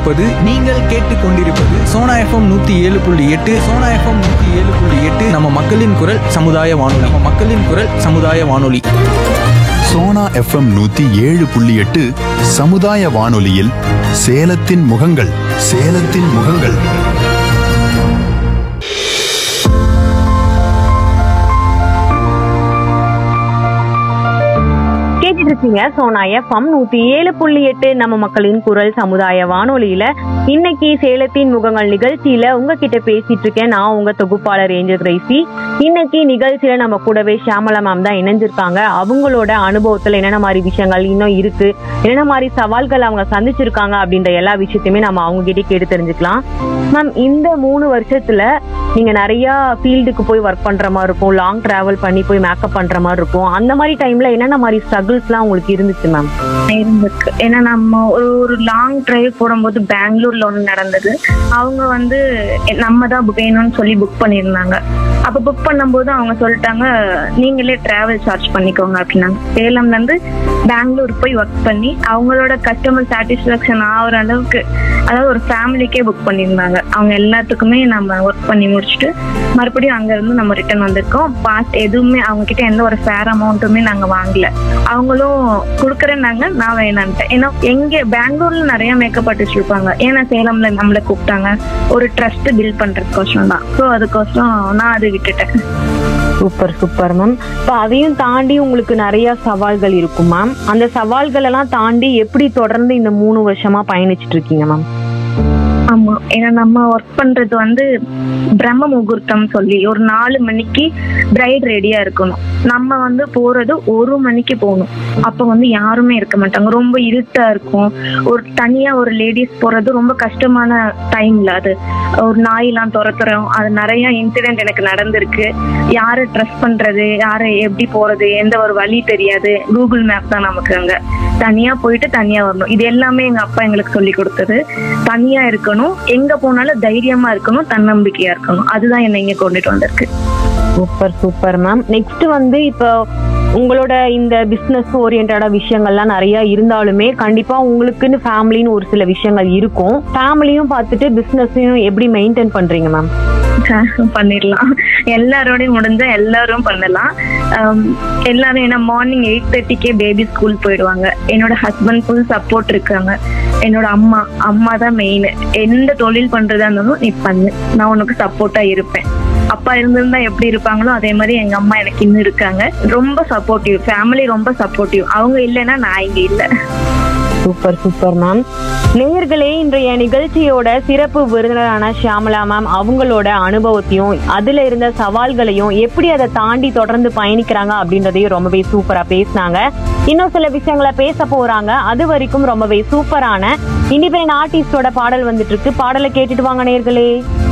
கொண்டிருப்பது நீங்கள் கேட்டுக்கொண்டிருப்பது சோனா எஃப்எம் நூத்தி ஏழு புள்ளி எட்டு சோனா எஃப்எம் நூத்தி ஏழு புள்ளி எட்டு நம்ம மக்களின் குரல் சமுதாய வானொலி நம்ம மக்களின் குரல் சமுதாய வானொலி சோனா எஃப்எம் நூத்தி ஏழு புள்ளி எட்டு சமுதாய வானொலியில் சேலத்தின் முகங்கள் சேலத்தின் முகங்கள் கேட்டுட்டு இருக்கீங்க சோனா எஃப்எம் நூத்தி ஏழு புள்ளி எட்டு நம்ம மக்களின் குரல் சமுதாய வானொலியில இன்னைக்கு சேலத்தின் முகங்கள் நிகழ்ச்சியில உங்ககிட்ட பேசிட்டு இருக்கேன் நான் உங்க தொகுப்பாளர் ஏஞ்சல் கிரைசி இன்னைக்கு நிகழ்ச்சியில நம்ம கூடவே ஷியாமலா மேம் தான் இணைஞ்சிருக்காங்க அவங்களோட அனுபவத்துல என்னென்ன மாதிரி விஷயங்கள் இன்னும் இருக்கு என்னென்ன மாதிரி சவால்கள் அவங்க சந்திச்சிருக்காங்க அப்படின்ற எல்லா விஷயத்தையுமே நம்ம அவங்க கிட்டே கேட்டு தெரிஞ்சுக்கலாம் மேம் இந்த மூணு வருஷத்துல நீங்க நிறைய ஃபீல்டுக்கு போய் ஒர்க் பண்ற மாதிரி இருக்கும் லாங் டிராவல் பண்ணி போய் மேக்கப் பண்ற மாதிரி இருக்கும் அந்த மாதிரி டைம்ல என்னென்ன மாதிரி ஸ்ட்ரகிள்ஸ்லாம் உங்களுக்கு இருந்துச்சு மேம் இருந்திருக்கு ஏன்னா நம்ம ஒரு ஒரு லாங் டிரைவ் போடும்போது பெங்களூர்ல ஒன்று நடந்தது அவங்க வந்து நம்ம தான் வேணும்னு சொல்லி புக் பண்ணியிருந்தாங்க அப்போ புக் பண்ணும்போது அவங்க சொல்லிட்டாங்க நீங்களே டிராவல் சார்ஜ் பண்ணிக்கோங்க அப்படின்னாங்க சேலம்ல இருந்து பெங்களூர் போய் ஒர்க் பண்ணி அவங்களோட கஸ்டமர் சாட்டிஸ்ஃபேக்ஷன் ஆகிற அளவுக்கு அதாவது ஒரு ஃபேமிலிக்கே புக் பண்ணியிருந்தாங்க அவங்க எல்லாத்துக்குமே நம்ம ஒர்க் பண்ணி முடிச்சுட்டு மறுபடியும் அங்க இருந்து நம்ம ரிட்டர்ன் வந்திருக்கோம் பாஸ் எதுவுமே அவங்க கிட்ட எந்த ஒரு ஃபேர் அமௌண்ட்டுமே நாங்க வாங்கல அவங்களும் கொடுக்குறேன்னாங்க நான் வேணான்ட்டேன் ஏன்னா எங்க பெங்களூர்ல நிறைய மேக்கப் ஆர்டிஸ்ட் இருப்பாங்க ஏன்னா சேலம்ல நம்மள கூப்பிட்டாங்க ஒரு ட்ரஸ்ட் பில்ட் பண்றதுக்கோசரம் தான் ஸோ அதுக்கோசரம் நான் அதை விட்டுட்டேன் சூப்பர் சூப்பர் மேம் இப்போ அதையும் தாண்டி உங்களுக்கு நிறைய சவால்கள் இருக்கும் மேம் அந்த சவால்கள் எல்லாம் தாண்டி எப்படி தொடர்ந்து இந்த மூணு வருஷமா பயணிச்சிட்டு இருக்கீங்க மேம் ஆமா ஏன்னா நம்ம ஒர்க் பண்றது வந்து பிரம்ம முகூர்த்தம் சொல்லி ஒரு நாலு மணிக்கு பிரைட் ரெடியா இருக்கணும் நம்ம வந்து போறது ஒரு மணிக்கு போகணும் அப்ப வந்து யாருமே இருக்க மாட்டாங்க ரொம்ப இருட்டா இருக்கும் ஒரு தனியா ஒரு லேடிஸ் போறது ரொம்ப கஷ்டமான டைம்ல அது ஒரு நாயெல்லாம் துரத்துறோம் அது நிறைய இன்சிடென்ட் எனக்கு நடந்திருக்கு யாரை ட்ரஸ்ட் பண்றது யாரை எப்படி போறது எந்த ஒரு வழி தெரியாது கூகுள் மேப் தான் நமக்கு அங்க தனியா போயிட்டு தனியா வரணும் இது எல்லாமே எங்க அப்பா எங்களுக்கு சொல்லி கொடுத்தது தனியா இருக்கணும் எங்க போனாலும் தைரியமா இருக்கணும் தன்னம்பிக்கையா இருக்கணும் அதுதான் என்னை இங்க கொண்டுட்டு வந்திருக்கு சூப்பர் சூப்பர் மேம் நெக்ஸ்ட் வந்து இப்போ உங்களோட இந்த பிஸ்னஸ் ஓரியன்டா விஷயங்கள்லாம் நிறைய இருந்தாலுமே கண்டிப்பா உங்களுக்குன்னு ஃபேமிலின்னு ஒரு சில விஷயங்கள் இருக்கும் ஃபேமிலியும் பார்த்துட்டு பிஸ்னஸையும் எப்படி மெயின்டைன் பண்றீங்க மேம் பண்ணிடலாம் எல்லாரோடையும் முடிஞ்சா எல்லாரும் பண்ணலாம் ஆம், எல்லாரும் ஏன்னா மார்னிங் எயிட் தேர்ட்டிக்கே பேபி ஸ்கூல் போயிடுவாங்க என்னோட ஹஸ்பண்ட் ஃபுல் சப்போர்ட் இருக்காங்க என்னோட அம்மா அம்மா தான் மெயின் எந்த தொழில் பண்றதா இருந்தாலும் நீ பண்ணு நான் உனக்கு சப்போர்ட்டா இருப்பேன் அப்பா இருந்திருந்தா எப்படி இருப்பாங்களோ அதே மாதிரி எங்க அம்மா எனக்கு இன்னும் இருக்காங்க ரொம்ப சப்போர்ட்டிவ் ஃபேமிலி ரொம்ப சப்போர்ட்டிவ் அவங்க இல்லைன்னா நான் இங்க இல்லை சூப்பர் சூப்பர் மேம் நேயர்களே இன்றைய நிகழ்ச்சியோட சிறப்பு விருந்தினரான ஷியாமலா மேம் அவங்களோட அனுபவத்தையும் அதுல இருந்த சவால்களையும் எப்படி அதை தாண்டி தொடர்ந்து பயணிக்கிறாங்க அப்படின்றதையும் ரொம்பவே சூப்பரா பேசினாங்க இன்னும் சில விஷயங்களை பேச போறாங்க அது வரைக்கும் ரொம்பவே சூப்பரான இண்டிபெண்ட் ஆர்டிஸ்டோட பாடல் வந்துட்டு இருக்கு பாடலை கேட்டுட்டு வாங்க நேயர்களே